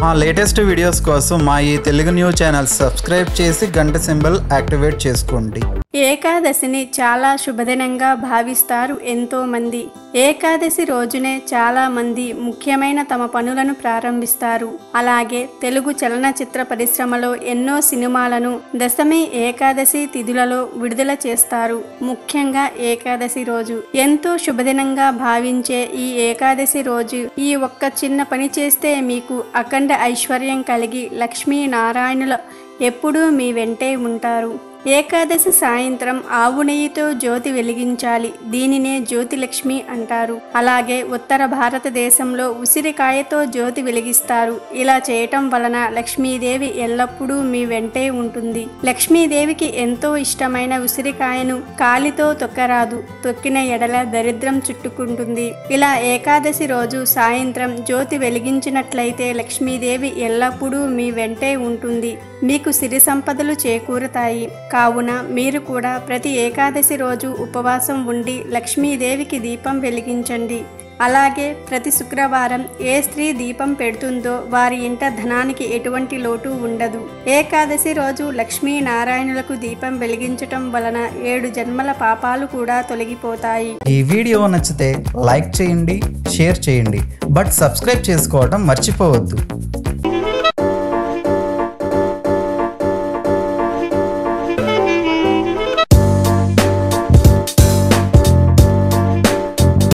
మా latest videos కోసం మా ఈ తెలుగు న్యూస్ ఛానల్ సబ్స్క్రైబ్ చేసి గంట సింబల్ యాక్టివేట్ చేసుకోండి ఏకాదశిని చాలా శుభదినంగా భావిస్తారు ఎంతో మంది ఏకాదశి రోజునే చాలా మంది ముఖ్యమైన తమ పనులను ప్రారంభిస్తారు అలాగే తెలుగు చలనచిత్ర పరిశ్రమలో ఎన్నో సినిమాలను దశమి ఏకాదశి తిథులలో విడుదల చేస్తారు ముఖ్యంగా ఏకాదశి రోజు ఎంతో శుభదినంగా భావించే ఈ ఏకాదశి రోజు ఈ ఒక్క చిన్న పని చేస్తే మీకు అఖండ ఐశ్వర్యం కలిగి లక్ష్మీ నారాయణుల ఎప్పుడూ మీ వెంటే ఉంటారు ఏకాదశి సాయంత్రం ఆవు నెయ్యితో జ్యోతి వెలిగించాలి దీనినే జ్యోతిలక్ష్మి అంటారు అలాగే ఉత్తర భారతదేశంలో ఉసిరికాయతో జ్యోతి వెలిగిస్తారు ఇలా చేయటం వలన లక్ష్మీదేవి ఎల్లప్పుడూ మీ వెంటే ఉంటుంది లక్ష్మీదేవికి ఎంతో ఇష్టమైన ఉసిరికాయను కాలితో తొక్కరాదు తొక్కిన ఎడల దరిద్రం చుట్టుకుంటుంది ఇలా ఏకాదశి రోజు సాయంత్రం జ్యోతి వెలిగించినట్లయితే లక్ష్మీదేవి ఎల్లప్పుడూ మీ వెంటే ఉంటుంది మీకు సిరి సంపదలు చేకూరుతాయి కావున మీరు కూడా ప్రతి ఏకాదశి రోజు ఉపవాసం ఉండి లక్ష్మీదేవికి దీపం వెలిగించండి అలాగే ప్రతి శుక్రవారం ఏ స్త్రీ దీపం పెడుతుందో వారి ఇంట ధనానికి ఎటువంటి లోటు ఉండదు ఏకాదశి రోజు లక్ష్మీ నారాయణులకు దీపం వెలిగించటం వలన ఏడు జన్మల పాపాలు కూడా తొలగిపోతాయి ఈ వీడియో నచ్చితే లైక్ చేయండి షేర్ చేయండి బట్ సబ్స్క్రైబ్ చేసుకోవడం మర్చిపోవద్దు